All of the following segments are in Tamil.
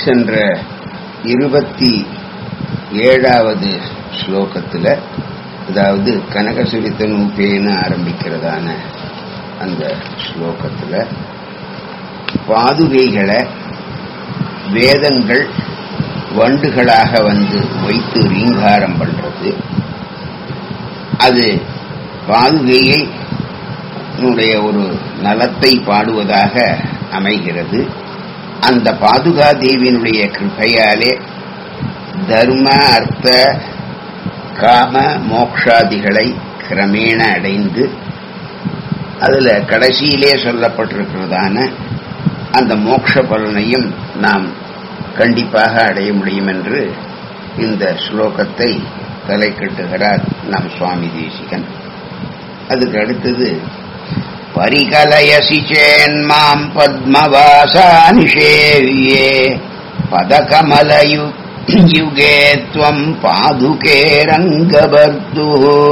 சென்ற இருபத்தி ஏழாவது ஸ்லோகத்தில் அதாவது கனகசுரித்த நூப்பேன்னு ஆரம்பிக்கிறதான அந்த ஸ்லோகத்தில் பாதுகைகளை வேதங்கள் வண்டுகளாக வந்து வைத்து ரீங்காரம் பண்றது அது பாதுகையை னுடைய ஒரு நலத்தை பாடுவதாக அமைகிறது அந்த பாதுகா தேவியினுடைய கிருபையாலே தர்ம அர்த்த காம மோக்ஷாதிகளை கிரமேண அடைந்து அதுல கடைசியிலே சொல்லப்பட்டிருக்கிறதான அந்த மோட்ச பலனையும் நாம் கண்டிப்பாக அடைய முடியும் என்று இந்த ஸ்லோகத்தை தலை கட்டுகிறார் நம் சுவாமி தேசிகன் அதுக்கு அடுத்தது பரிகலயசி சேன்மாம் பத்மவாசா நிஷேவியே பதகமலயு யுகே त्वम् பாதுகே ரங்கபர்து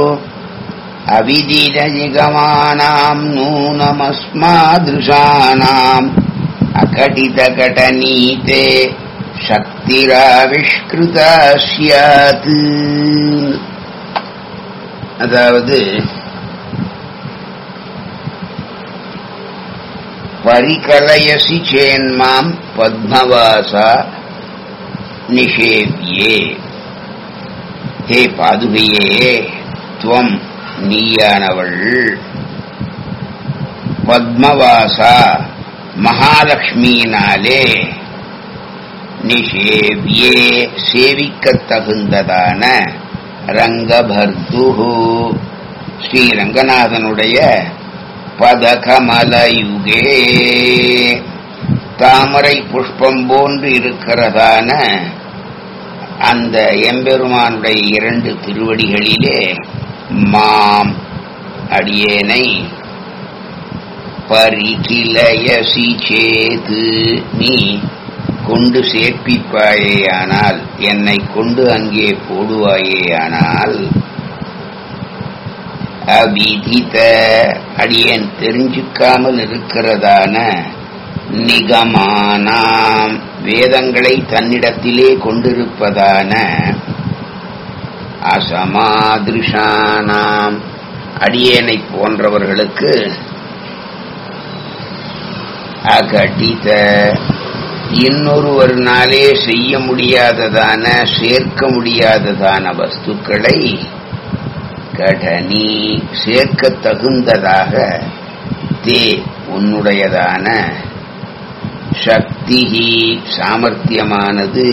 அவிதிரஜிகமானாம் நூனமஸ்மாதృశాனாம் அகடிதகடநீதே சக்திராவிஷ்கிருதா ஸ்யாத் அதாவது பரிகலயசி சேன்மாம் பத்மவாசா நிஷேவியே ஹே பாதுகையே துவம் நீயானவள் பத்மவாசா மகாலட்சுமியினாலே நிஷேவியே சேவிக்கத் தகுந்ததான ரங்கபர்து ஸ்ரீ ரங்கநாதனுடைய பதகமலயுகே தாமரை புஷ்பம் போன்று இருக்கிறதான அந்த எம்பெருமானுடைய இரண்டு திருவடிகளிலே மாம் அடியேனை பரிகிலயசி சேது நீ கொண்டு சேர்ப்பிப்பாயேயானால் என்னை கொண்டு அங்கே போடுவாயேயானால் அவிதித அடியேன் தெரிஞ்சுக்காமல் இருக்கிறதான நிகமானாம் வேதங்களை தன்னிடத்திலே கொண்டிருப்பதான அசமாதிருஷானாம் அடியேனை போன்றவர்களுக்கு அகடித இன்னொருவர்னாலே செய்ய முடியாததான சேர்க்க முடியாததான வஸ்துக்களை கடனி சேர்க்க தகுந்ததாக தே உன்னுடையதான சக்தி சாமர்த்தியமானது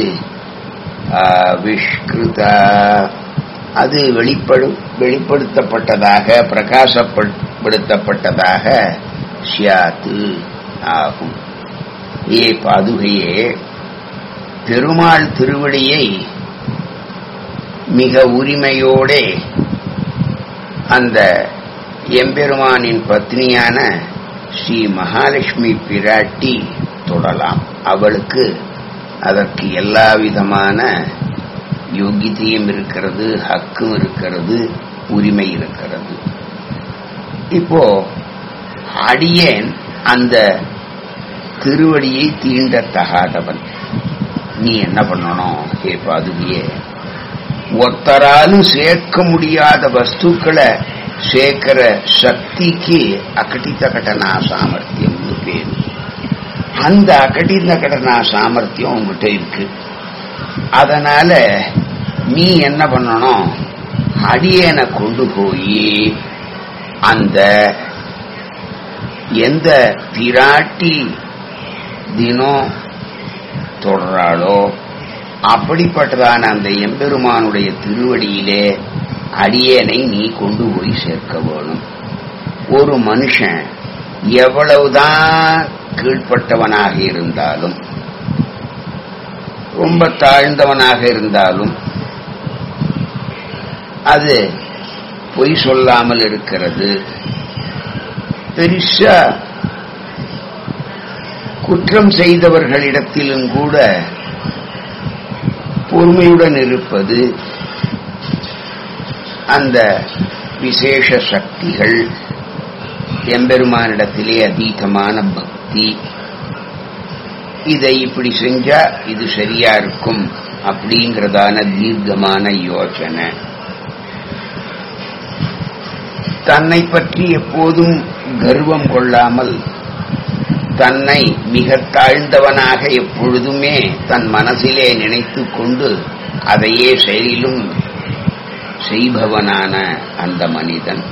விஷ்கிருதா அது வெளிப்படு வெளிப்படுத்தப்பட்டதாக பிரகாசப்படுத்தப்பட்டதாக ஷியாத்து ஆகும் ஏ பாதுகையே பெருமாள் திருவடியை மிக உரிமையோடே அந்த எம்பெருமானின் பத்னியான ஸ்ரீ மகாலட்சுமி பிராட்டி தொடலாம் அவளுக்கு அதற்கு எல்லா விதமான யோகியத்தையும் இருக்கிறது ஹக்கும் இருக்கிறது உரிமை இருக்கிறது இப்போ அடியேன் அந்த திருவடியை தீண்டத்தகாதவன் நீ என்ன பண்ணணும் ஹே பாதுகியே ஒத்தராலும் சேர்க்க முடியாத வஸ்துக்களை சேர்க்கிற சக்திக்கு அகட்டித கடனா சாமர்த்தியம்னு பேரு அந்த அகட்டித கடனா சாமர்த்தியம் உங்ககிட்ட இருக்கு அதனால நீ என்ன பண்ணணும் அடியனை கொண்டு போய் அந்த எந்த பிராட்டி தினம் தொடராளோ அப்படிப்பட்டதான அந்த எம்பெருமானுடைய திருவடியிலே அடியேனை நீ கொண்டு போய் சேர்க்க வேணும் ஒரு மனுஷன் எவ்வளவுதான் கீழ்ப்பட்டவனாக இருந்தாலும் ரொம்ப தாழ்ந்தவனாக இருந்தாலும் அது பொய் சொல்லாமல் இருக்கிறது பெருசா குற்றம் செய்தவர்களிடத்திலும் கூட பொறுமையுடன் இருப்பது அந்த விசேஷ சக்திகள் எம்பெருமானிடத்திலே அதீதமான பக்தி இதை இப்படி செஞ்சா இது சரியா இருக்கும் அப்படிங்கிறதான தீர்க்கமான யோசனை தன்னை பற்றி எப்போதும் கர்வம் கொள்ளாமல் தன்னை மிக தாழ்ந்தவனாக எப்பொழுதுமே தன் மனசிலே நினைத்து கொண்டு அதையே செயலிலும் செய்பவனான அந்த மனிதன்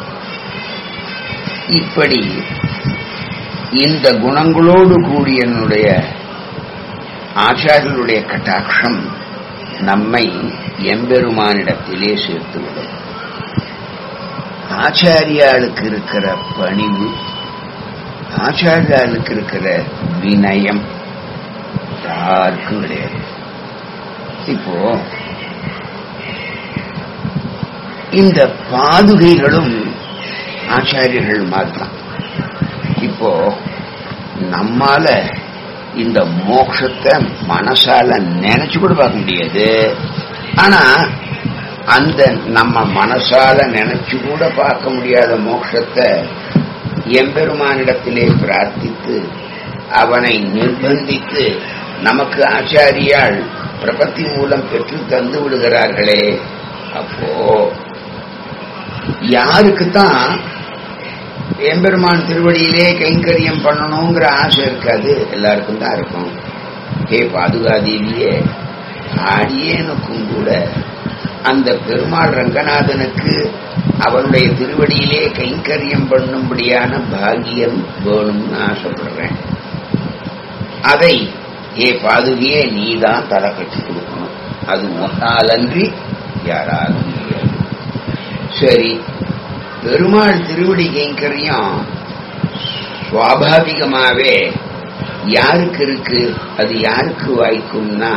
இப்படி இந்த குணங்களோடு கூடிய என்னுடைய ஆச்சாரியருடைய கட்டாட்சம் நம்மை எம்பெருமானிடத்திலே சேர்த்துவிடும் ஆச்சாரியாளுக்கு இருக்கிற பணிவு ஆச்சாரியாளுக்கு இருக்கிற வினயம் யாருக்கும் கிடையாது இப்போ இந்த பாதுகைகளும் ஆச்சாரியர்கள் மாதிரிதான் இப்போ நம்மால இந்த மோட்சத்தை மனசால நினைச்சு கூட பார்க்க முடியாது ஆனா அந்த நம்ம மனசால நினைச்சு கூட பார்க்க முடியாத மோட்சத்தை எம்பெருமானிடத்திலே பிரார்த்தித்து அவனை நிர்பந்தித்து நமக்கு ஆச்சாரியால் பிரபத்தி மூலம் பெற்று தந்து விடுகிறார்களே அப்போ யாருக்குத்தான் எம்பெருமான் திருவடியிலே கைங்கரியம் பண்ணணுங்கிற ஆசை இருக்காது எல்லாருக்கும் தான் இருக்கும் ஹே பாதுகாதேவியே ஆடியேனுக்கும் கூட அந்த பெருமாள் ரங்கநாதனுக்கு அவனுடைய திருவடியிலே கைங்கரியம் பண்ணும்படியான பாகியம் வேணும்னு ஆசைப்படுறேன் அதை ஏ பாதுகையே நீதான் தலை கட்டி கொடுக்கணும் அது ஒன்னாலன்றி யாராலும் முடியாது சரி பெருமாள் திருவடி கைங்கரியம் சுவாபாவிகமாவே யாருக்கு இருக்கு அது யாருக்கு வாய்க்கும்னா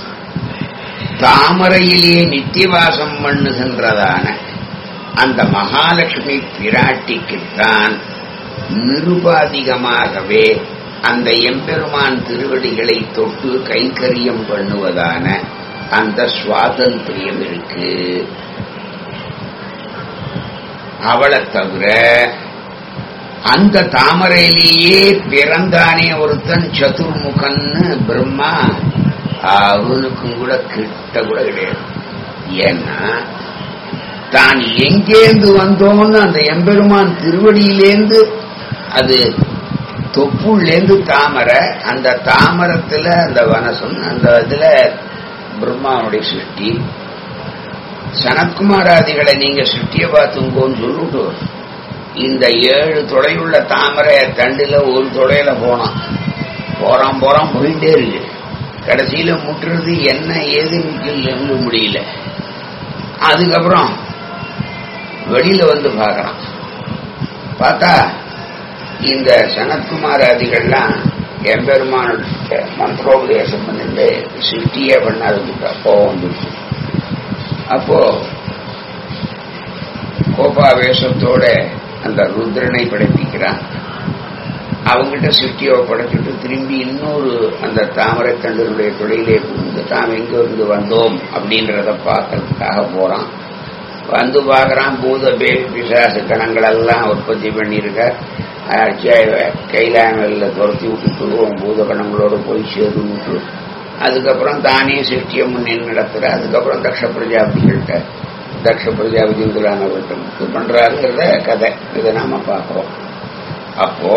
தாமரையிலே நித்தியவாசம் பண்ணுகின்றதான அந்த மகாலட்சுமி பிராட்டிக்குத்தான் நிருபாதிகமாகவே அந்த எம்பெருமான் திருவடிகளை தொட்டு கைங்கரியம் பண்ணுவதான அந்த சுவாதந்திரியம் இருக்கு அவளை தவிர அந்த தாமரையிலேயே பிறந்தானே ஒருத்தன் சதுர்முகன்னு பிரம்மா அவனுக்கும் கூட கிட்ட கூட கிடையாது ஏன்னா தான் எங்கேந்து வந்தோம்னு அந்த எம்பெருமான் திருவடியிலேந்து அது தொப்புள்ளேந்து தாமரை அந்த தாமரத்துல அந்த வனசம் அந்த இதுல பிரம்மாவுடைய சிருஷ்டி சனத்குமாராதிகளை நீங்க சிருஷ்டிய பார்த்துங்கோன்னு சொல்லிட்டு இந்த ஏழு தொலையுள்ள தாமரை தண்டுல ஒரு தொலையில போனான் போறான் போறான் போயிட்டே இருக்கு கடைசியில முட்டுறது என்ன ஏதுன்னு முடியல அதுக்கப்புறம் வெளியில வந்து பார்க்கறான் பார்த்தா இந்த சனத்குமாராதிகள்லாம் எம்பெருமானுடைய மந்திரோபதேசம் பண்ணிட்டு சிருஷ்டியே பண்ணாததுக்கு அப்போ வந்துருச்சு அப்போ கோபாவேசத்தோட அந்த ருத்ரனை படைப்பிக்கிறான் அவங்கிட்ட சிருஷ்டியை படைச்சிட்டு திரும்பி இன்னொரு அந்த தாமரை தண்டனுடைய தொழிலே புகுந்து தாம் எங்க இருந்து வந்தோம் அப்படின்றத பார்க்கறதுக்காக போறான் வந்து பார்க்கறான் பூத பேய் பிசாசு கணங்கள் எல்லாம் உற்பத்தி பண்ணியிருக்க கைலாமல்ல துரத்தி விட்டுட்டு உன் பூத கணங்களோட போய் சேர்ந்து விட்டு அதுக்கப்புறம் தானே சிருஷ்டியை முன்னே நடத்துற அதுக்கப்புறம் தக்ஷ பிரஜாபதிகள்கிட்ட தக்ஷ பிரஜாபதிங்கிறானவர்கிட்ட இது பண்றாருங்கிறத கதை இதை நாம பார்க்கிறோம் அப்போ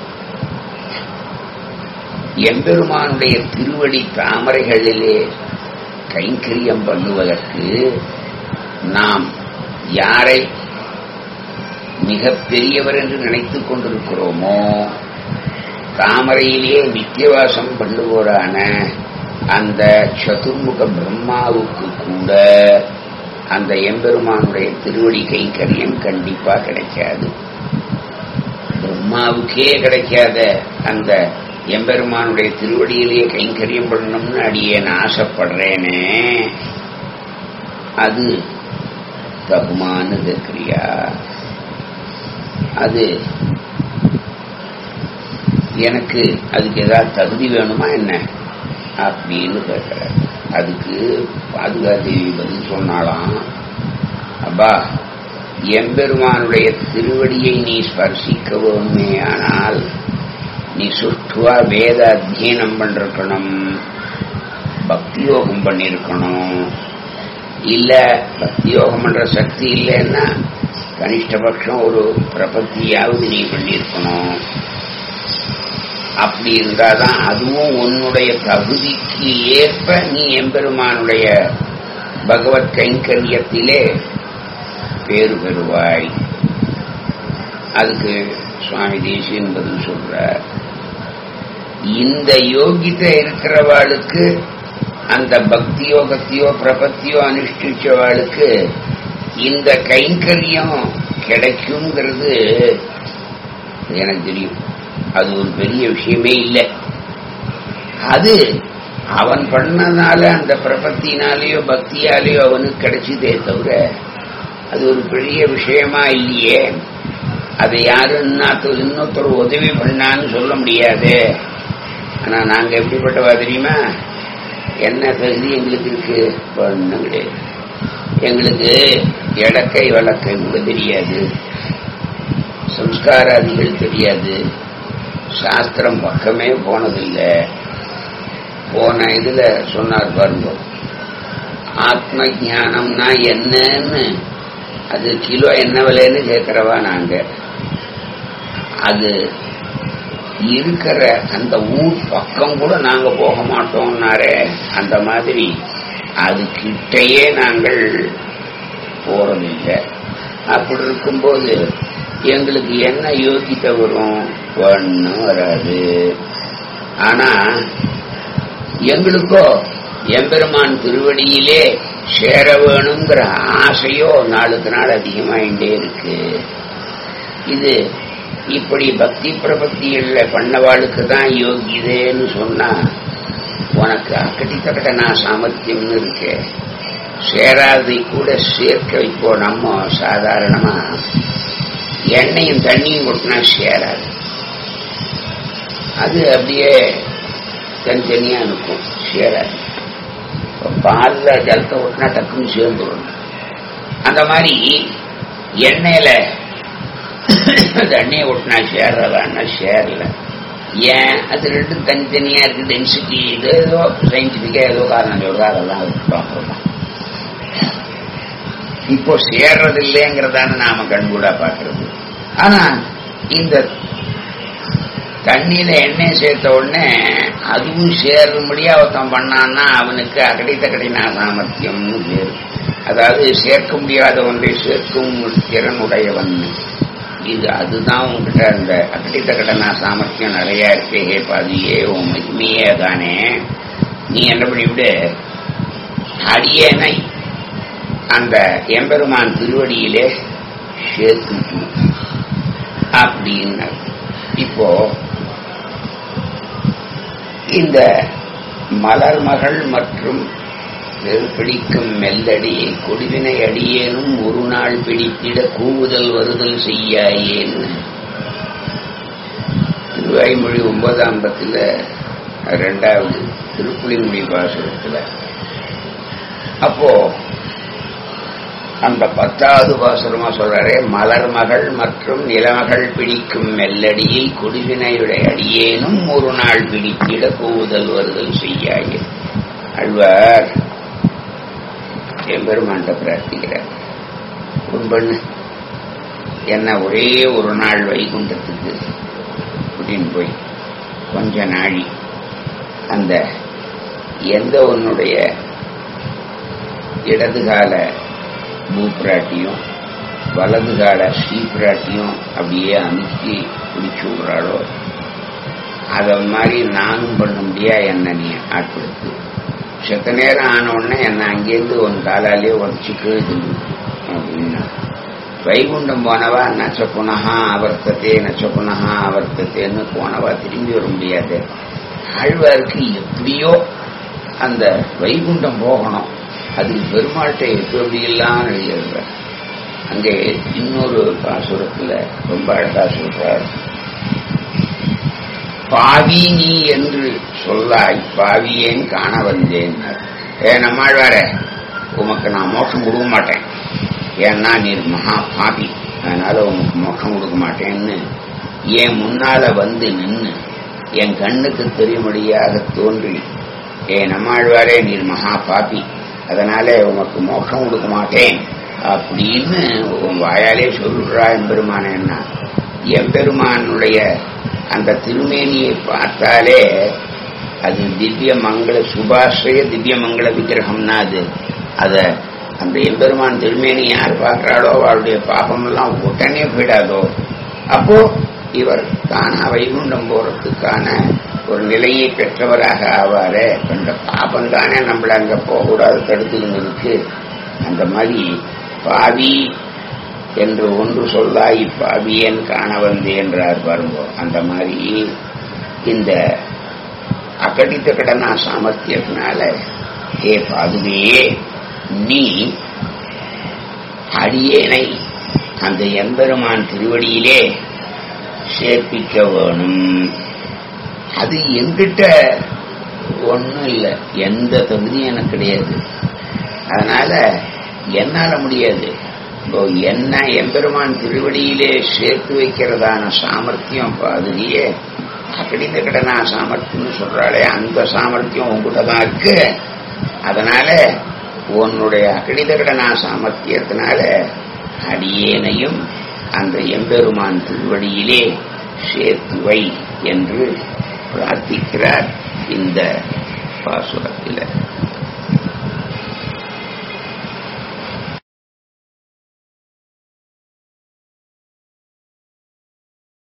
எம்பெருமானுடைய திருவடி தாமரைகளிலே கைங்கரியம் பண்ணுவதற்கு நாம் யாரை மிக பெரியவர் என்று நினைத்துக் கொண்டிருக்கிறோமோ தாமரையிலே நித்தியவாசம் பண்ணுவோரான அந்த சதுர்முக பிரம்மாவுக்கு கூட அந்த எம்பெருமானுடைய திருவடி கைங்கரியம் கண்டிப்பா கிடைக்காது பிரம்மாவுக்கே கிடைக்காத அந்த எம்பெருமானுடைய திருவடியிலேயே கைங்கரியம் பண்ணணும்னு அடியேன் ஆசைப்படுறேனே அது தகுமான்னு கேட்கிறியா அது எனக்கு அதுக்கு ஏதாவது தகுதி வேணுமா என்ன அப்படின்னு கேட்கிற அதுக்கு பாதுகாதேவி பதில் சொன்னாலாம் அப்பா எம்பெருமானுடைய திருவடியை நீ ஸ்பர்சிக்க வேணுமே ஆனால் நீ சுற்றுவா வேத அத்தியனம் பண்ணிருக்கணும் பக்தி யோகம் பண்ணிருக்கணும் இல்ல பக்தி யோகம் பண்ற சக்தி இல்லைன்னா கனிஷ்டபட்சம் ஒரு பிரபத்தியாவது நீ பண்ணியிருக்கணும் அப்படி இருந்தாதான் அதுவும் உன்னுடைய தகுதிக்கு ஏற்ப நீ எம்பெருமானுடைய பகவத் கைங்கரியத்திலே பேரு பெறுவாய் அதுக்கு சுவாமி தேசியன் பதில் சொல்ற இந்த யோகிதை இருக்கிறவாளுக்கு அந்த பக்தி யோகத்தையோ பிரபத்தியோ அனுஷ்டிச்சவாளுக்கு இந்த கைங்கரியம் கிடைக்குங்கிறது எனக்கு தெரியும் அது ஒரு பெரிய விஷயமே இல்லை அது அவன் பண்ணனால அந்த பிரபத்தினாலேயோ பக்தியாலேயோ அவனுக்கு கிடைச்சதே தவிர அது ஒரு பெரிய விஷயமா இல்லையே அதை யாரும் இன்னொருத்தர் உதவி பண்ணான்னு சொல்ல முடியாது ஆனா நாங்க எப்படிப்பட்டவா தெரியுமா என்ன தகுதி எங்களுக்கு இருக்கு ஒண்ணும் கிடையாது எங்களுக்கு இடக்கை வழக்கை கூட தெரியாது சம்ஸ்காராதிகள் தெரியாது சாஸ்திரம் பக்கமே போனதில்லை போன இதுல சொன்னார் பாருங்க ஆத்ம ஜானம்னா என்னன்னு அது கிலோ என்ன விலைன்னு கேட்கிறவா நாங்க அது இருக்கிற அந்த ஊர் பக்கம் கூட நாங்க போக மாட்டோம்னாரே அந்த மாதிரி அது கிட்டையே நாங்கள் போறதில்லை அப்படி இருக்கும்போது எங்களுக்கு என்ன யோகித்த வரும் ஒன்றும் வராது ஆனா எங்களுக்கோ எம்பெருமான் திருவடியிலே சேர வேணுங்கிற ஆசையோ நாளுக்கு நாள் அதிகமாயிட்டே இருக்கு இது இப்படி பக்தி பிரபத்திகள்ல பண்ணவாளுக்கு தான் யோகிதேன்னு சொன்னா உனக்கு அக்கடித்தக்கட நான் சாமர்த்தியம்னு இருக்கு சேராதை கூட சேர்க்க வைப்போ நம்ம சாதாரணமா எண்ணெயும் தண்ணியும் கொட்டினா சேராது அது அப்படியே தனித்தனியா இருக்கும் சேராது பால்ல ஜலத்தை ஒட்டினா டக்குன்னு சேர்ந்துடும் அந்த மாதிரி எண்ணெயில தண்ணியை ஒட்டினா சேர்றதான்னா சேரல ஏன் அது ரெண்டும் தனித்தனியா இருக்கு டென்சிட்டி இது ஏதோ சயின்டிபிக்கா ஏதோ காரணம் சொல்றா அதெல்லாம் விட்டுட்டோம் இப்போ சேர்றது இல்லைங்கிறதான நாம கண்கூடா பாக்குறது ஆனா இந்த தண்ணியில எண்ணெய் சேர்த்த உடனே அதுவும் சேரும்படியா ஒருத்தன் பண்ணான்னா அவனுக்கு அகடித்த கடினா சாமர்த்தியம்னு பேரு அதாவது சேர்க்க முடியாத ஒன்றை சேர்க்கும் திறன் உடையவன் இது அதுதான் உங்ககிட்ட அந்த அகடித்த கடனா சாமர்த்தியம் நிறைய இருக்கே பாதியே உன் மகிமையே தானே நீ என்ன பண்ணிவிடு அடியேனை அந்த எம்பெருமான் திருவடியிலே சேர்த்து அப்படின்னு இப்போ இந்த மலர்மகள் மற்றும் பிடிக்கும் மெல்லடியை கொடிவினை அடியேனும் ஒரு நாள் பிடித்திட கூவுதல் வருதல் செய்யாயேன்னு திருவாய்மொழி ஒன்பதாம் பத்துல ரெண்டாவது திருப்புலிமொழி பாசுரத்துல அப்போ அந்த பத்தாவது பாசுரமா சொல்றாரே மலர்மகள் மற்றும் நிலமகள் பிடிக்கும் மெல்லடியை குடிவினையுடைய அடியேனும் ஒரு நாள் பிடித்திட கூவுதல் வருதல் செய்யாயே அழ்வார் எம்பெருமான்ட்ட பிரார்த்திக்கிறார் உன் பண்ணு என்ன ஒரே ஒரு நாள் வைகுண்டத்துக்கு கூட்டின்னு போய் கொஞ்ச நாழி அந்த எந்த உன்னுடைய இடதுகால பூப்பிராட்டியும் வலது கால ஸ்ரீபிராட்டியும் அப்படியே அமுக்கி பிடிச்சு விடுறாளோ அத மாதிரி நானும் பண்ண முடியா என்ன நீ ஆட்படுத்து செத்த நேரம் ஆன உடனே என்ன அங்கேருந்து உன் காலாலே உடச்சு கீழ்த்து அப்படின்னா வைகுண்டம் போனவா நச்ச புனகா ஆவர்த்தத்தே நச்ச புனகா ஆவர்த்தத்தேன்னு போனவா திரும்பி வர முடியாது ஆழ்வாருக்கு எப்படியோ அந்த வைகுண்டம் போகணும் அதுக்கு பெருமாள்கிட்ட எப்படி எல்லாம் எழுதியிருந்தார் அங்கே இன்னொரு பாசுரத்துல ரொம்ப அழகா சொல்றார் பாவி நீ என்று சொல்லாய் பாவியேன் காண வந்தேன் ஏ நம்மாழ்வார உமக்கு நான் மோட்சம் கொடுக்க மாட்டேன் ஏன்னா நீர் மகா பாபி அதனால உமக்கு மோட்சம் கொடுக்க மாட்டேன்னு ஏன் முன்னால வந்து நின்று என் கண்ணுக்கு தெரியும்படியாக தோன்றி ஏ நம்மாழ்வாரே நீர் மகா பாப்பி அதனால உமக்கு மோட்சம் கொடுக்க மாட்டேன் அப்படின்னு உன் வாயாலே சொல்றா எம்பெருமான என்ன எம்பெருமானுடைய அந்த திருமேனியை பார்த்தாலே அது திவ்ய மங்கள சுபாஸ்ரய திவ்ய மங்கள விக்கிரகம்னா அது அத அந்த எம்பெருமான் திருமேனி யார் பார்க்கிறாளோ அவருடைய பாபமெல்லாம் உடனே போயிடாதோ அப்போ இவர் தானா வைகுண்டம் போறதுக்கான ஒரு நிலையை பெற்றவராக ஆவாரே அந்த பாபம் தானே நம்மள அங்க போகக்கூடாது தடுத்துக்கிட்டு இருக்கு அந்த மாதிரி பாவி என்று ஒன்று சொல்லாய் பாவியன் காண வந்து என்றார் பாருங்க அந்த மாதிரி இந்த அகடித்த கடனா சாமர்த்தியத்தினால ஹே பாதுகையே நீ அடியேனை அந்த எம்பெருமான் திருவடியிலே சேர்ப்பிக்க வேணும் அது என்கிட்ட ஒன்றும் இல்லை எந்த தகுதியும் எனக்கு கிடையாது அதனால என்னால முடியாது இப்போ என்ன எம்பெருமான் திருவடியிலே சேர்த்து வைக்கிறதான சாமர்த்தியம் பாதுகையே அக்கடிந்த கடனா சாமர்த்தியம்னு சொல்றாளே அந்த சாமர்த்தியம் உங்ககிட்ட தான் இருக்கு அதனால உன்னுடைய அக்கடித கடனா சாமர்த்தியத்தினால அடியேனையும் அந்த எம்பெருமான் திருவடியிலே சேர்த்து வை என்று பிரார்த்திக்கிறார் இந்த பாசுரத்தில்